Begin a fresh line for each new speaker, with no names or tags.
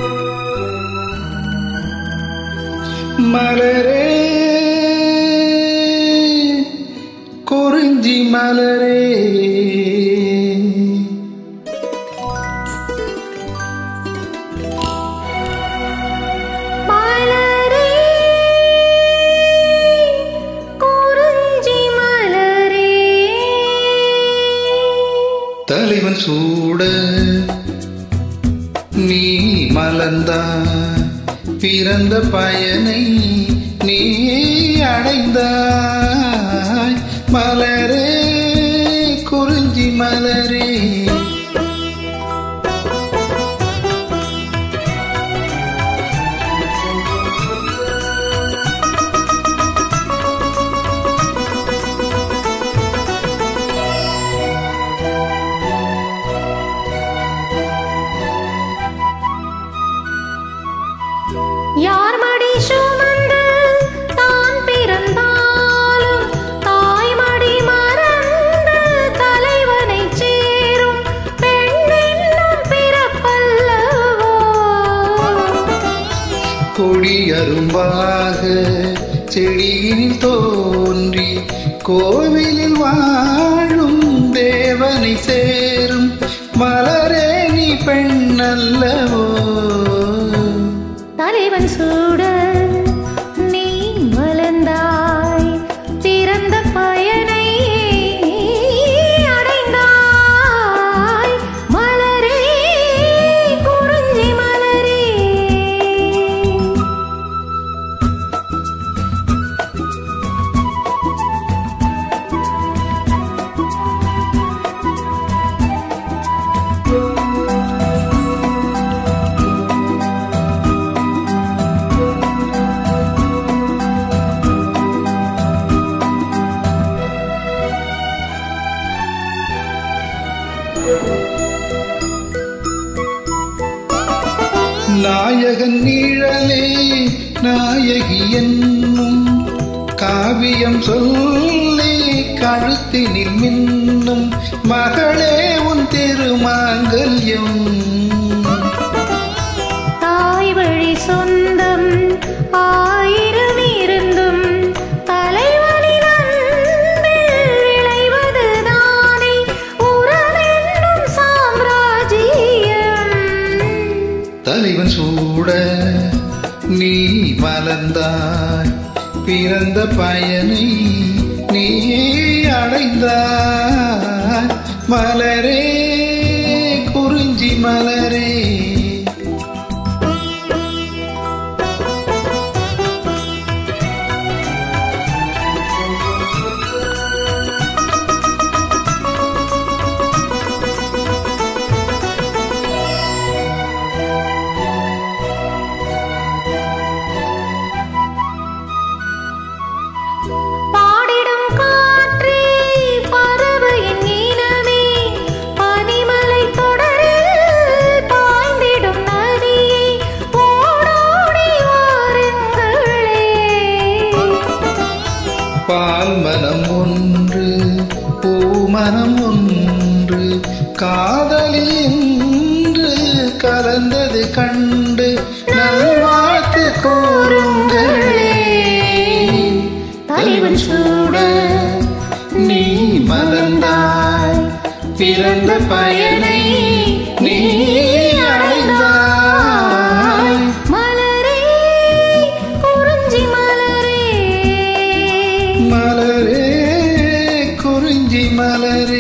மலரே குறிஞ்சி மலரே
மலரே குறிஞ்சி மலரே
தலைவன் சூட நீ மலர்ந்தா பிறந்த பயனை நீ அடைந்தாய் மலரே குறிஞ்சி மலரே
யார் மடி சுமந்து தான் பிறந்தாலும் தாய்மடி மறந்து தலைவனை சேரும் பெண்ணென்னும் பிறப்பல்லவோ
கொடியரும்பாக செடியில் தோன்றி கோவிலில் வாழும் தேவனை சேரும் மலரே நீ பெண்ணல்லவோ
தலைவன் சூட நீ மலர்ந்தாய் பிறந்த பயனை அடைந்தாய் மலரே குறிஞ்சி மலரே
நாயகன் நிழலே நாயகி என்னும் காவியம் சொல்லி கழுத்தினில் மின்னும் மகளே உன் திருமாங்கல்யம்
தாய் வழி சொந்தம் ஆயிரம் இருந்தும் தலைவனின் அன்பில் விளைவதுதானே உறவென்னும் சாம்ராஜ்யம்
தலைவன் சூட நீ மலர்ந்தாய் பிறந்த பயனை நீ அடைந்தாய் மலரே குறிஞ்சி மலரே
பாடிடும் காற்றே பறவையின் இனமே பனிமலை தொடரில் பாய்ந்திடும் நதியே ஓடோடி வாருங்களே
பால் மனம் ஒன்று பூமனம் ஒன்று காதலில் இன்று கலந்தது கண்டு நல்வாழ்த்து கூறுங்களே தலைவன் சூட நீ மலர்ந்தாய் பிறந்த பயனை நீ அடைந்தாய்
மலரே குறிஞ்சி மலரே
மலரே குறிஞ்சி மலரே